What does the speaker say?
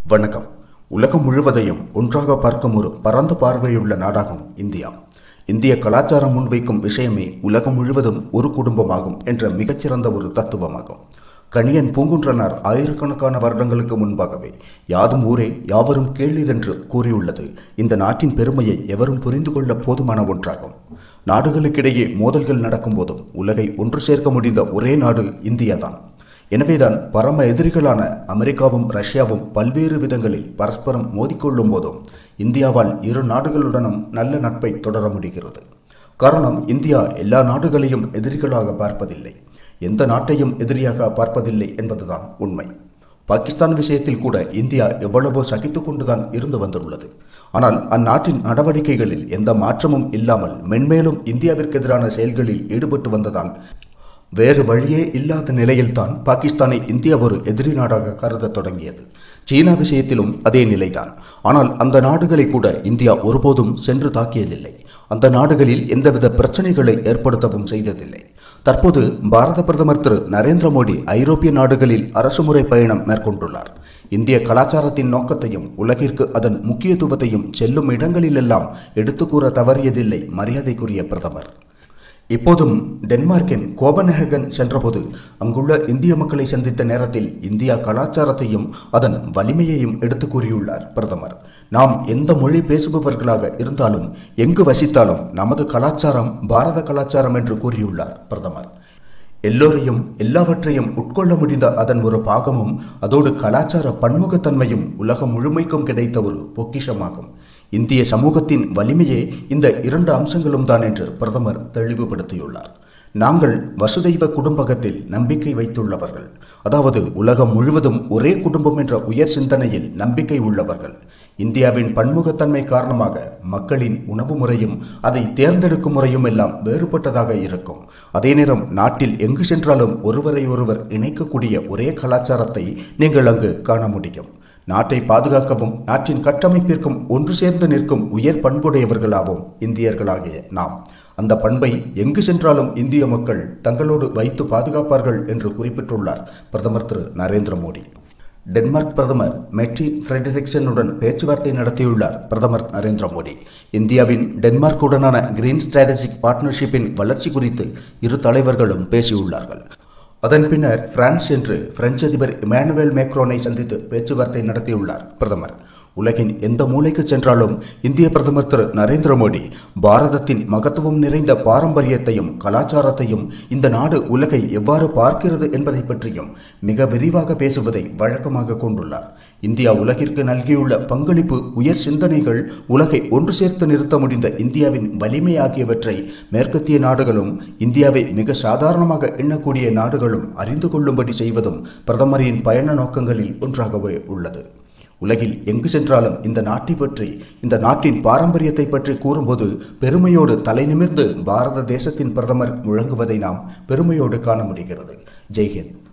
வணக்கம் உலகம் முழுவதையும் ஒன்றாக பார்க்கும் ஒரு பரந்த பார்வையுள்ள நாடாகும் இந்தியா இந்திய கலாச்சாரம் முன்வைக்கும் விஷயமே உலகம் முழுவதும் ஒரு குடும்பமாகும் என்ற மிகச்சிறந்த ஒரு தத்துவமாகும் கணியன் பூங்குன்றனார் ஆயிரக்கணக்கான வருடங்களுக்கு முன்பாகவே யாதும் ஊரே யாவரும் கேளீர் என்று கூறியுள்ளது இந்த நாட்டின் பெருமையை எவரும் புரிந்து கொள்ள போதுமான ஒன்றாகும் நாடுகளுக்கிடையே மோதல்கள் நடக்கும் போதும் உலகை ஒன்று சேர்க்க முடிந்த ஒரே நாடு இந்தியாதான் எனவேதான் பரம எதிரிகளான அமெரிக்காவும் ரஷ்யாவும் பல்வேறு விதங்களில் பரஸ்பரம் மோதிக்கொள்ளும் போதும் இந்தியாவால் இரு நாடுகளுடனும் நல்ல நட்பை தொடர முடிகிறது காரணம் இந்தியா எல்லா நாடுகளையும் எதிரிகளாக பார்ப்பதில்லை எந்த நாட்டையும் எதிரியாக பார்ப்பதில்லை என்பதுதான் உண்மை பாகிஸ்தான் விஷயத்தில் கூட இந்தியா எவ்வளவோ சகித்து கொண்டுதான் இருந்து வந்துள்ளது ஆனால் அந்நாட்டின் நடவடிக்கைகளில் எந்த மாற்றமும் இல்லாமல் மென்மேலும் இந்தியாவிற்கு எதிரான செயல்களில் ஈடுபட்டு வந்ததால் வேறு வழியே இல்லாத நிலையில்தான் பாகிஸ்தானை இந்தியா ஒரு எதிரி நாடாக கருத தொடங்கியது சீனா விஷயத்திலும் அதே நிலைதான் ஆனால் அந்த நாடுகளை கூட இந்தியா ஒருபோதும் சென்று தாக்கியதில்லை அந்த நாடுகளில் எந்தவித பிரச்சனைகளை ஏற்படுத்தவும் செய்ததில்லை தற்போது பாரத பிரதமர் திரு நரேந்திர மோடி ஐரோப்பிய நாடுகளில் அரசுமுறை பயணம் மேற்கொண்டுள்ளார் இந்திய கலாச்சாரத்தின் நோக்கத்தையும் உலகிற்கு அதன் முக்கியத்துவத்தையும் செல்லும் இடங்களிலெல்லாம் எடுத்துக்கூற தவறியதில்லை மரியாதைக்குரிய பிரதமர் இப்போதும் டென்மார்க்கின் கோபனஹகன் சென்றபோது அங்குள்ள இந்திய மக்களை சந்தித்த நேரத்தில் இந்தியா கலாச்சாரத்தையும் அதன் வலிமையையும் எடுத்து கூறியுள்ளார் பிரதமர் நாம் எந்த மொழி பேசுபவர்களாக இருந்தாலும் எங்கு வசித்தாலும் நமது கலாச்சாரம் பாரத கலாச்சாரம் என்று கூறியுள்ளார் பிரதமர் எல்லோரையும் எல்லாவற்றையும் உட்கொள்ள முடிந்த அதன் ஒரு பாகமும் அதோடு கலாச்சார பன்முகத்தன்மையும் உலகம் முழுமைக்கும் கிடைத்த ஒரு பொக்கிஷமாகும் இந்திய சமூகத்தின் வலிமையே இந்த இரண்டு அம்சங்களும் தான் என்று பிரதமர் தெளிவுபடுத்தியுள்ளார் நாங்கள் வசுதெய்வ குடும்பகத்தில் நம்பிக்கை வைத்துள்ளவர்கள் அதாவது உலகம் முழுவதும் ஒரே குடும்பம் என்ற உயர் சிந்தனையில் நம்பிக்கை உள்ளவர்கள் இந்தியாவின் பன்முகத்தன்மை காரணமாக மக்களின் உணவு முறையும் அதை தேர்ந்தெடுக்கும் முறையும் எல்லாம் வேறுபட்டதாக இருக்கும் அதே நேரம் நாட்டில் எங்கு சென்றாலும் ஒருவரை ஒருவர் இணைக்கக்கூடிய ஒரே கலாச்சாரத்தை நீங்கள் அங்கு காண முடியும் நாட்டை பாதுகாக்கவும் நாட்டின் கட்டமைப்பிற்கும் ஒன்று சேர்ந்து நிற்கும் உயர் பண்புடையவர்களாகவும் இந்தியர்களாகிய நாம் அந்த பண்பை எங்கு சென்றாலும் இந்திய மக்கள் தங்களோடு வைத்து பாதுகாப்பார்கள் என்று குறிப்பிட்டுள்ளார் பிரதமர் திரு நரேந்திர மோடி டென்மார்க் பிரதமர் மெட்டி ஃப்ரெடரிக்சனுடன் பேச்சுவார்த்தை நடத்தியுள்ளார் பிரதமர் நரேந்திர மோடி இந்தியாவின் டென்மார்க்குடனான கிரீன் ஸ்ட்ராட்டஜிக் பார்ட்னர்ஷிப்பின் வளர்ச்சி குறித்து இரு தலைவர்களும் பேசியுள்ளார்கள் அதன் பின்னர் பிரான்ஸ் சென்று பிரெஞ்சு அதிபர் இமானுவேல் மேக்ரோனை சந்தித்து பேச்சுவார்த்தை நடத்தியுள்ளார் பிரதமர் உலகின் எந்த மூலைக்கு சென்றாலும் இந்திய பிரதமர் திரு நரேந்திர மோடி பாரதத்தின் மகத்துவம் நிறைந்த பாரம்பரியத்தையும் கலாச்சாரத்தையும் இந்த நாடு உலகை எவ்வாறு பார்க்கிறது என்பதை பற்றியும் மிக விரிவாக பேசுவதை வழக்கமாக கொண்டுள்ளார் இந்தியா உலகிற்கு நல்கியுள்ள பங்களிப்பு உயர் சிந்தனைகள் உலகை ஒன்று சேர்த்து நிறுத்த முடிந்த இந்தியாவின் வலிமை ஆகியவற்றை மேற்கத்திய நாடுகளும் இந்தியாவை மிக சாதாரணமாக எண்ணக்கூடிய நாடுகளும் அறிந்து கொள்ளும்படி செய்வதும் பிரதமரின் பயண நோக்கங்களில் ஒன்றாகவே உள்ளது உலகில் எங்கு சென்றாலும் இந்த நாட்டை பற்றி இந்த நாட்டின் பாரம்பரியத்தை பற்றி கூறும்போது பெருமையோடு தலை நிமிர்ந்து பாரத தேசத்தின் பிரதமர் முழங்குவதை நாம் பெருமையோடு காண முடிகிறது ஜெய்ஹிந்த்